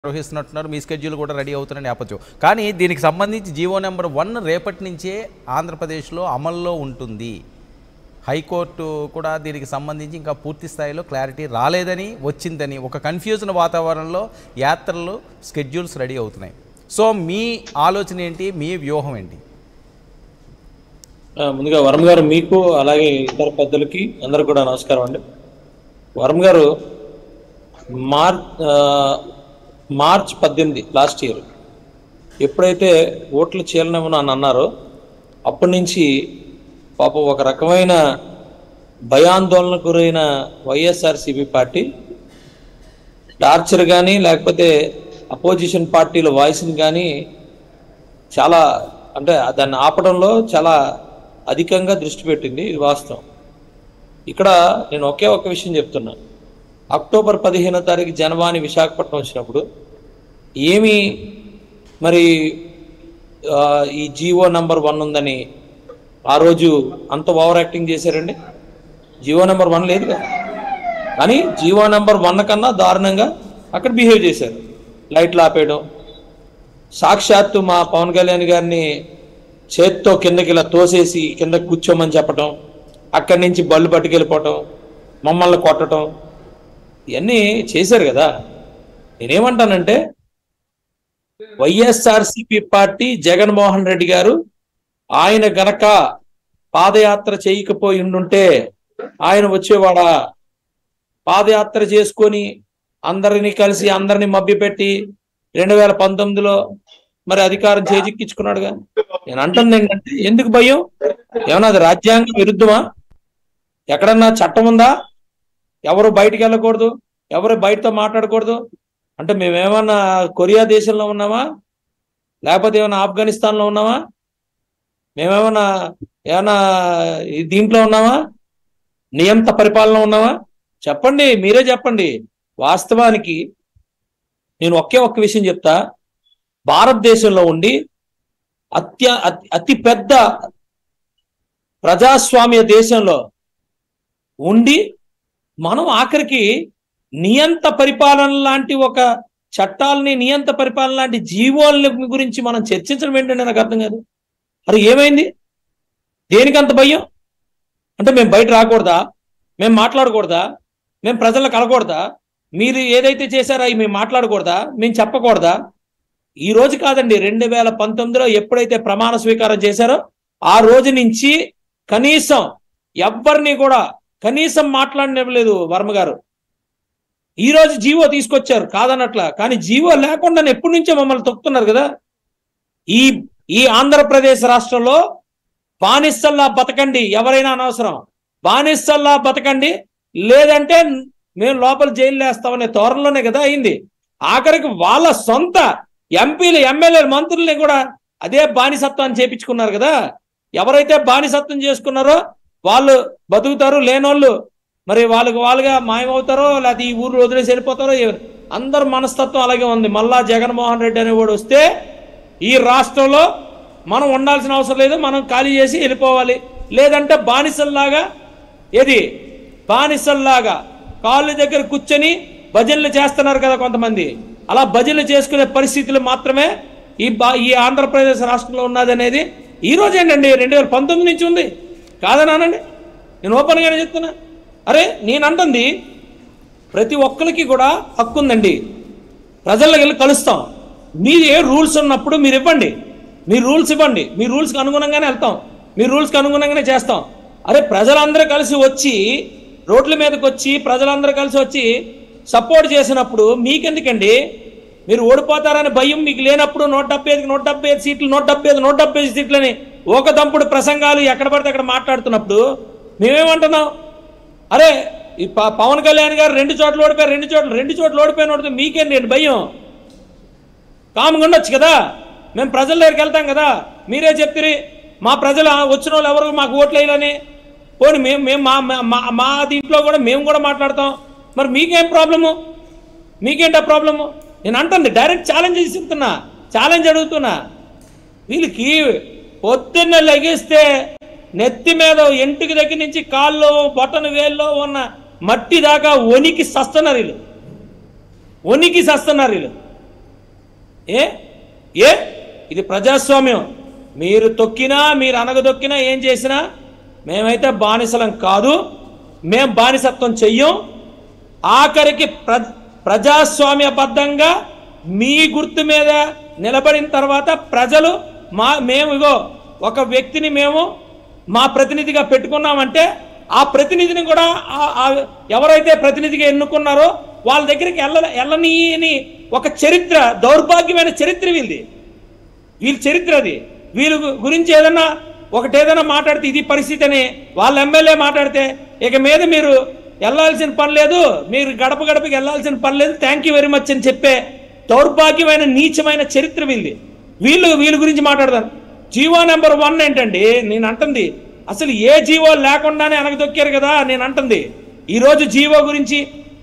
నిర్వహిస్తున్నట్టున్నారు మీ schedule కూడా ready అవుతున్న నేపథ్యం కానీ దీనికి సంబంధించి జీవో నెంబర్ వన్ రేపటి నుంచే ఆంధ్రప్రదేశ్లో అమల్లో ఉంటుంది హైకోర్టు కూడా దీనికి సంబంధించి ఇంకా పూర్తి స్థాయిలో క్లారిటీ రాలేదని వచ్చిందని ఒక కన్ఫ్యూజన్ వాతావరణంలో యాత్రలు స్కెడ్యూల్స్ రెడీ అవుతున్నాయి సో మీ ఆలోచన ఏంటి మీ వ్యూహం ఏంటి ఆ, ముందుగా వరం గారు మీకు అలాగే ఇతర పెద్దలకి అందరు కూడా నమస్కారం అండి వరం గారు మార్ ఆ, మార్చ్ పద్దెనిమిది లాస్ట్ ఇయర్ ఎప్పుడైతే ఓట్లు చీలనమని అని అన్నారో అప్పటి నుంచి పాపం ఒక రకమైన భయాందోళనకు గురైన వైఎస్ఆర్సీపీ పార్టీ టార్చర్ కానీ లేకపోతే అపోజిషన్ పార్టీల వాయిస్ని కానీ చాలా అంటే దాన్ని ఆపడంలో చాలా అధికంగా దృష్టి పెట్టింది ఇది వాస్తవం ఇక్కడ నేను ఒకే ఒక విషయం చెప్తున్నా అక్టోబర్ పదిహేనో తారీఖు జనవాణి విశాఖపట్నం వచ్చినప్పుడు ఏమి మరి ఆ, ఈ జీవో నంబర్ వన్ ఉందని ఆ రోజు అంత ఓవర్ యాక్టింగ్ చేశారండి జీవో నెంబర్ వన్ లేదు కదా కానీ జీవో నెంబర్ వన్ కన్నా దారుణంగా అక్కడ బిహేవ్ చేశారు లైట్లు ఆపేయడం సాక్షాత్తు మా పవన్ కళ్యాణ్ గారిని చేత్తో కిందకి ఇలా తోసేసి కింద కూర్చోమని చెప్పటం అక్కడి నుంచి బళ్ళు పట్టుకెళ్ళిపోవటం మమ్మల్ని కొట్టడం ఇవన్నీ చేశారు కదా నేనేమంటానంటే వైఎస్ఆర్సిపి పార్టీ జగన్మోహన్ రెడ్డి గారు ఆయన గనక పాదయాత్ర చేయకపోయి ఉండుంటే ఆయన వచ్చేవాడా పాదయాత్ర చేసుకొని అందరినీ కలిసి అందరినీ మభ్యపెట్టి రెండు వేల పంతొమ్మిదిలో మరి అధికారం చేజిక్కించుకున్నాడుగా నేను అంటుంది ఏంటంటే ఎందుకు భయం ఏమన్నా అది రాజ్యాంగ విరుద్ధమా ఎక్కడన్నా చట్టం ఉందా ఎవరు బయటికి వెళ్ళకూడదు ఎవరు బయటతో మాట్లాడకూడదు అంటే మేమేమన్నా కొరియా దేశంలో ఉన్నామా లేకపోతే ఏమన్నా ఆఫ్ఘనిస్తాన్లో ఉన్నామా మేమేమన్నా ఏమన్నా ఈ దీంట్లో ఉన్నామా నియంత పరిపాలన ఉన్నామా చెప్పండి మీరే చెప్పండి వాస్తవానికి నేను ఒకే ఒక్క విషయం చెప్తా భారతదేశంలో ఉండి అత్య అతి- అతి పెద్ద ప్రజాస్వామ్య దేశంలో ఉండి మనం ఆఖరికి నియంత పరిపాలన లాంటి ఒక చట్టాలని నియంత పరిపాలన లాంటి జీవోల గురించి మనం చర్చించడం ఏంటంటే నాకు అర్థం కాదు అరే ఏమైంది దేనికి అంత భయం అంటే మేము బయట రాకూడదా మేము మాట్లాడకూడదా మేము ప్రజలకు కలకూడదా మీరు ఏదైతే చేశారో అవి మేము మాట్లాడకూడదా మేము చెప్పకూడదా ఈ రోజు కాదండి రెండు వేల పంతొమ్మిదిలో ఎప్పుడైతే ప్రమాణ స్వీకారం చేశారో ఆ రోజు నుంచి కనీసం ఎవ్వరిని కూడా కనీసం మాట్లాడనివ్వలేదు వర్మ గారు ఈ రోజు జీవో తీసుకొచ్చారు కాదనట్ల కానీ జీవో లేకుండా ఎప్పటి నుంచో మమ్మల్ని తొక్కుతున్నారు కదా ఈ ఈ ఆంధ్రప్రదేశ్ రాష్ట్రంలో బానిసల్లా బతకండి ఎవరైనా అనవసరం బానిసల్లా బతకండి లేదంటే మేము లోపల జైలు వేస్తామనే తోరణలోనే కదా అయింది ఆఖరికి వాళ్ళ సొంత ఎంపీలు ఎమ్మెల్యేలు మంత్రుల్ని కూడా అదే బానిసత్వాన్ని చేపించుకున్నారు కదా ఎవరైతే బానిసత్వం చేసుకున్నారో వాళ్ళు బతుకుతారు లేనోళ్ళు మరి వాళ్ళకి వాళ్ళుగా మాయమవుతారో లేకపోతే ఈ ఊరు వదిలేసి వెళ్ళిపోతారో ఎ- అందరి మనస్తత్వం అలాగే ఉంది మళ్ళా జగన్మోహన్ రెడ్డి అనేవాడు వస్తే ఈ రాష్ట్రంలో మనం ఉండాల్సిన అవసరం లేదు మనం ఖాళీ చేసి వెళ్ళిపోవాలి లేదంటే బానిసల్లాగా ఏది బానిసల్లాగా కాళ్ళ దగ్గర కూర్చొని భజనలు చేస్తున్నారు కదా కొంతమంది అలా భజనలు చేసుకునే పరిస్థితులు మాత్రమే ఈ బా ఈ ఆంధ్రప్రదేశ్ రాష్ట్రంలో ఉన్నది అనేది ఈ రోజు ఏంటండి రెండు వేల పంతొమ్మిది నుంచి ఉంది కాదనానండి నేను ఓపెన్గానే చెప్తున్నా అరే నేను అంటుంది ప్రతి ఒక్కరికి కూడా హక్కు ఉందండి ప్రజల్లోకి వెళ్ళి కలుస్తాం మీది ఏ రూల్స్ ఉన్నప్పుడు మీరు ఇవ్వండి మీ రూల్స్ ఇవ్వండి మీ రూల్స్కి అనుగుణంగానే వెళ్తాం మీ రూల్స్కి అనుగుణంగానే చేస్తాం అరే ప్రజలందరూ కలిసి వచ్చి రోడ్ల మీదకి వచ్చి ప్రజలందరూ కలిసి వచ్చి సపోర్ట్ చేసినప్పుడు మీకెందుకండి మీరు ఓడిపోతారని భయం మీకు లేనప్పుడు నూట డెబ్బై ఐదుకి నూట డెబ్బై ఐదు సీట్లు నూట డెబ్బై ఐదు నూట డెబ్బై ఐదు సీట్లని ఒక దంపుడు ప్రసంగాలు ఎక్కడ పడితే అక్కడ మాట్లాడుతున్నప్పుడు మేమేమంటున్నాం అరే ఈ ప- పవన్ కళ్యాణ్ గారు రెండు చోట్ల ఓడిపోయారు రెండు చోట్ల రెండు చోట్ల ఓడిపోయిన ఓడితే మీకేంటి అండి భయం కామ్గా ఉండొచ్చు కదా మేము ప్రజల దగ్గరికి వెళ్తాం కదా మీరే చెప్తిరి మా ప్రజలు ఆ వచ్చిన వాళ్ళు ఎవరు మాకు ఓట్లు వేయాలని పోనీ మేము మేము మా మా- మా మా దీంట్లో కూడా మేము కూడా మాట్లాడతాం మరి మీకేం ప్రాబ్లము మీకేంటా ప్రాబ్లము నేను అంటుంది డైరెక్ట్ ఛాలెంజ్ ఇస్తున్నా ఛాలెంజ్ అడుగుతున్నా వీళ్ళకి పొద్దున్న లెగిస్తే నెత్తి మీద ఎంటికి దగ్గర నుంచి కాళ్ళు బొట్టన వేల్లో ఉన్న మట్టి దాకా వణికి సస్తున్నారు వీళ్ళు వణికి సస్తున్నారు వీళ్ళు ఏ ఏ ఇది ప్రజాస్వామ్యం మీరు తొక్కినా మీరు అనగదొక్కినా ఏం చేసినా మేమైతే బానిసలం కాదు మేం బానిసత్వం చెయ్యం ఆఖరికి ప్ర ప్రజాస్వామ్యబద్ధంగా మీ గుర్తు మీద నిలబడిన తర్వాత ప్రజలు మా మేము ఇగో ఒక వ్యక్తిని మేము మా ప్రతినిధిగా పెట్టుకున్నామంటే ఆ ప్రతినిధిని కూడా ఆ- ఆ ఎవరైతే ప్రతినిధిగా ఎన్నుకున్నారో వాళ్ళ దగ్గరికి వెళ్ళ వెళ్ళనీయని ఒక చరిత్ర దౌర్భాగ్యమైన చరిత్ర వీళ్ళది వీళ్ళ చరిత్ర అది వీళ్ళ గు- గురించి ఏదన్నా ఒకటి ఏదైనా మాట్లాడితే ఇది పరిస్థితి అని వాళ్ళ ఎమ్మెల్యే మాట్లాడితే ఇక మీద మీరు వెళ్ళాల్సిన పని లేదు మీరు గడప గడపకి వెళ్ళాల్సిన పని లేదు థ్యాంక్ యూ వెరీ మచ్ అని చెప్పే దౌర్భాగ్యమైన నీచమైన చరిత్ర వీళ్ళది వీళ్ళు వీళ్ళ గురించి మాట్లాడదాం జీవో నెంబర్ వన్ ఏంటండి నేను అంటుంది అసలు ఏ జీవో లేకుండానే అనగదొక్కారు కదా నేను అంటుంది ఈరోజు జీవో గురించి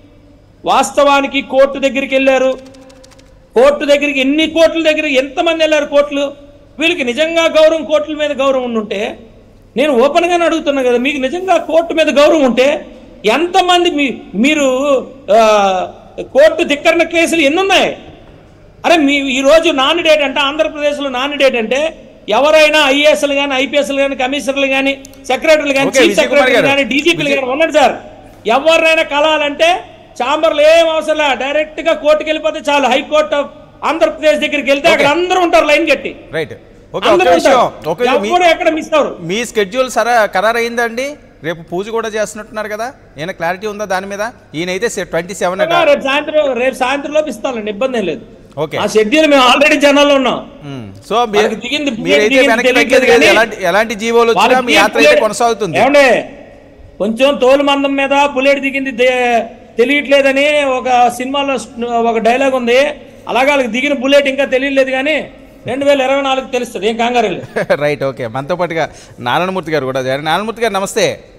వాస్తవానికి కోర్టు దగ్గరికి వెళ్ళారు కోర్టు దగ్గరికి ఎన్ని కోర్టుల దగ్గర ఎంతమంది వెళ్ళారు కోర్టులు వీళ్ళకి నిజంగా గౌరవం కోర్టుల మీద గౌరవం ఉండుంటే నేను ఓపెన్గానే అడుగుతున్నా కదా మీకు నిజంగా కోర్టు మీద గౌరవం ఉంటే ఎంతమంది మీ మీరు ఆ, కోర్టు ధిక్కరణ కేసులు ఎన్ని ఉన్నాయి అరే మీ ఈ రోజు నాన్ డేట్ అంటే ఆంధ్రప్రదేశ్లో నాన్ డేట్ అంటే ఎవరైనా ఐఏఎస్లు కానీ ఐపీఎస్లు కానీ కమిషనర్లు కానీ సెక్రటరీలు కానీ ఓకే, చీఫ్ విజయ్ కుమార్ సెక్రటరీలు గారు. కానీ డీజీపీలు కానీ ఉండండి సార్ ఎవరినైనా కలాలంటే ఛాంబర్లు ఏం అవసరం డైరెక్ట్ గా కోర్టుకి వెళ్ళిపోతే చాలు హైకోర్టు ఆఫ్ ఆంధ్రప్రదేశ్ దగ్గరికి వెళ్తే అక్కడ అందరూ ఉంటారు లైన్ కట్టి రైట్ ఓకే ఒక అందరూ విషయం ఉంటారు ఒక విషయం. మీ- ఎవరు ఎక్కడ మిస్ అవరు మీ స్కెడ్యూల్ సరే ఖరారైందండి రేపు పూజ కూడా చేస్తున్నట్టున్నారు కదా ఏమైనా క్లారిటీ ఉందా దాని మీద ఈయనైతే ట్వంటీ సెవెన్ అట రేపు సాయంత్రం రేపు సాయంత్రం లోపు ఇస్తానండి ఇబ్బంది ఏం లేదు ఓకే ఆ షెడ్యూల్ మేము ఆల్రెడీ జనాల్లో ఉన్నాం మ్మ్. సో మీరు వాళ్ళకి దిగింది, మీరైతే దిగింది వెనక్కి తెలియట్లేదు తగ్గేది లేదు కానీ ఎలాంటి ఎలాంటి జీవోలు వచ్చినా వాళ్ళకి మీ యాత్ర అయితే బుల్లెట్- కొనసాగుతుంది ఏమండే కొంచెం తోలు మందం మీద బుల్లెట్ దిగింది దే- తెలియట్లేదని ఒక సినిమాలో స్- ఒక డైలాగ్ ఉంది అలాగే వాళ్ళకి దిగిన బుల్లెట్ ఇంకా తెలియలేదు కానీ రెండు వేల ఇరవై నాలుగు తెలుస్తుంది ఏం కంగారు లేదు రైట్ ఓకే మనతో పాటుగా నారాయణమూర్తి గారు కూడా జాయిన్ నారాయణమూర్తి గారు నమస్తే